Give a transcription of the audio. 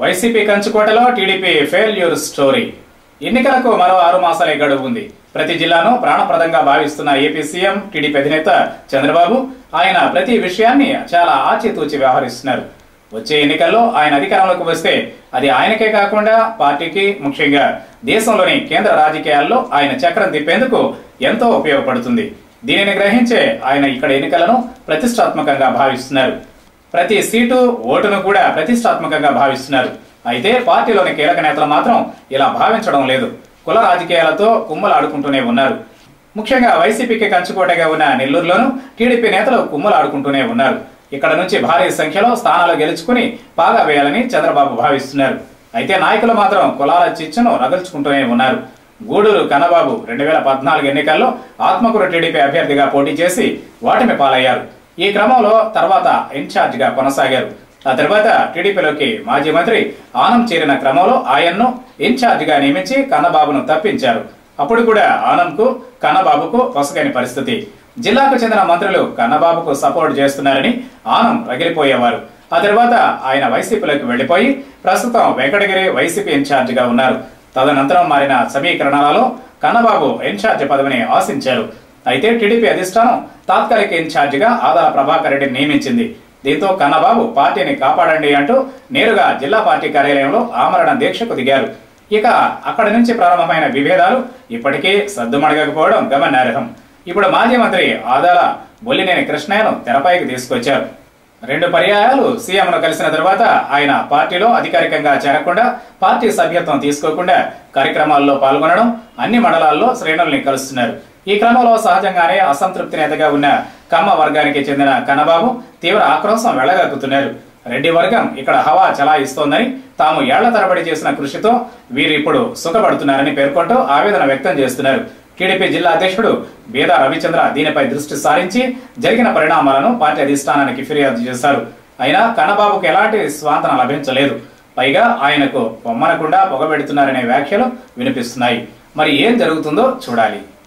YCP కంచుకోటలో TDP failure story ఎన్నికలకు మరో ఆరు మాసాలే గడువు ఉంది ప్రతి జిల్లాను ప్రాణప్రదంగా భావిస్తున్న ఏపీ సీఎం టీడీపీ అధినేత చంద్రబాబు ఆయన ప్రతి విషయాన్ని చాలా ఆచితూచి వ్యవహరిస్తున్నారు వచ్చే ఎన్నికల్లో ఆయన అధికారంలోకి వస్తే అది ఆయనకే కాకుండా పార్టీకి ముఖ్యంగా దేశంలోని కేంద్ర రాజకీయాల్లో ఆయన చక్రం తిప్పేందుకు ఎంతో ఉపయోగపడుతుంది దీనిని గ్రహించే ఆయన ఇక్కడ ఎన్నికలను ప్రతిష్టాత్మకంగా భావిస్తున్నారు ప్రతి సీటు ఓటును కూడా ప్రతిష్టాత్మకంగా భావిస్తున్నారు అయితే పార్టీలోని కీలక నేతలు మాత్రం ఇలా భావించడం లేదు కుల రాజకీయాలతో కుమ్మలు ఆడుకుంటూనే ఉన్నారు ముఖ్యంగా వైసీపీకి కంచుకోటగా ఉన్న నెల్లూరులోనూ టీడీపీ నేతలు కుమ్మలు ఆడుకుంటూనే ఉన్నారు ఇక్కడ నుంచి భారీ సంఖ్యలో స్థానాలు గెలుచుకుని పాగా వేయాలని చంద్రబాబు భావిస్తున్నారు అయితే నాయకులు మాత్రం కులాల చిచ్చును రగల్చుకుంటూనే ఉన్నారు గూడూరు కన్నబాబు రెండు వేల పద్నాలుగు ఎన్నికల్లో ఆత్మకూరు టీడీపీ అభ్యర్థిగా పోటీ చేసి ఓటమి పాలయ్యారు ఈ క్రమంలో తర్వాత ఇన్ఛార్జిగా కొనసాగారు ఆ తర్వాత టీడీపీలోకి మాజీ మంత్రి ఆనం చేరిన క్రమంలో ఆయన్ను ఇన్ఛార్జిగా నియమించి కన్నబాబును తప్పించారు అప్పుడు కూడా ఆనంకు కన్నబాబుకు పొసగని పరిస్థితి జిల్లాకు చెందిన మంత్రులు కన్నబాబుకు సపోర్ట్ చేస్తున్నారని ఆనం రగిలిపోయేవారు ఆ తర్వాత ఆయన వైసీపీలోకి వెళ్లిపోయి ప్రస్తుతం వెంకటగిరి వైసీపీ ఇన్ఛార్జిగా ఉన్నారు తదనంతరం మారిన సమీకరణాలలో కన్నబాబు ఇన్ఛార్జి పదవిని ఆశించారు అయితే టీడీపీ అధిష్టానం తాత్కాలిక ఇన్ఛార్జిగా ఆదాల ప్రభాకర్ రెడ్డిని నియమించింది దీంతో కన్నబాబు పార్టీని కాపాడండి అంటూ నేరుగా జిల్లా పార్టీ కార్యాలయంలో ఆమరణ దీక్షకు దిగారు ఇక అక్కడి నుంచి ప్రారంభమైన విభేదాలు ఇప్పటికీ సద్దుమణగకపోవడం గమనార్హం ఇప్పుడు మాజీ మంత్రి ఆదాల బొల్లినేని కృష్ణయ్యను తెరపైకి తీసుకొచ్చారు రెండు పర్యాయాలు సీఎంను కలిసిన తర్వాత ఆయన పార్టీలో అధికారికంగా చేరకుండా పార్టీ సభ్యత్వం తీసుకోకుండా కార్యక్రమాల్లో పాల్గొనడం అన్ని మండలాల్లో శ్రేణుల్ని కలుస్తున్నారు ఈ క్రమంలో సహజంగానే అసంతృప్తి నేతగా ఉన్న కమ్మ వర్గానికి చెందిన కన్నబాబు తీవ్ర ఆక్రోశం వెళ్లగక్కుతున్నారు రెడ్డి వర్గం ఇక్కడ హవా చలాయిస్తోందని తాము ఏళ్ల తరబడి చేసిన కృషితో వీరిప్పుడు సుఖపడుతున్నారని పేర్కొంటూ ఆవేదన వ్యక్తం చేస్తున్నారు టీడీపీ జిల్లా అధ్యక్షుడు బేదా రవిచంద్ర దీనిపై దృష్టి సారించి జరిగిన పరిణామాలను పార్టీ అధిష్టానానికి ఫిర్యాదు చేశారు అయినా కన్నబాబుకు ఎలాంటి స్వాంతన లభించలేదు పైగా ఆయనకు పొమ్మనకుండా పొగబెడుతున్నారనే వ్యాఖ్యలు వినిపిస్తున్నాయి మరి ఏం జరుగుతుందో చూడాలి